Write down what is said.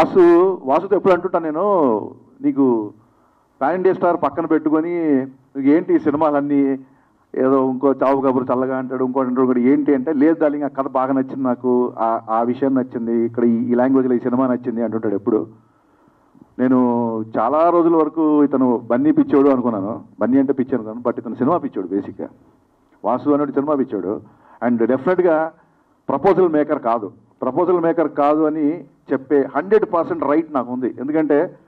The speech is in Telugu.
వాసు వాసుతో ఎప్పుడు అంటుంటాను నేను నీకు పాన్ ఇండియా స్టార్ పక్కన పెట్టుకొని నీకు ఏంటి ఈ సినిమాలన్నీ ఏదో ఇంకో చావు కబురు చల్లగా అంటాడు ఇంకోటి అంటాడు ఇంకోటి ఏంటి అంటే లేదు డార్లింగ్ ఆ కథ బాగా నచ్చింది నాకు ఆ- ఆ విషయం నచ్చింది ఇక్కడ ఈ- ఈ లాంగ్వేజ్లో ఈ సినిమా నచ్చింది అంటుంటాడు ఎప్పుడు నేను చాలా రోజుల వరకు ఇతను బన్నీ పిచ్చోడు అనుకున్నాను బన్నీ అంటే పిచ్చి అనుకున్నాను బట్ ఇతను సినిమా పిచ్చోడు బేసిక్గా వాసు అనేది సినిమా పిచ్చాడు అండ్ డెఫినెట్గా ప్రపోజల్ మేకర్ కాదు ప్రపోజల్ మేకర్ కాదు అని చెప్పే హండ్రెడ్ పర్సెంట్ రైట్ నాకు ఉంది ఎందుకంటే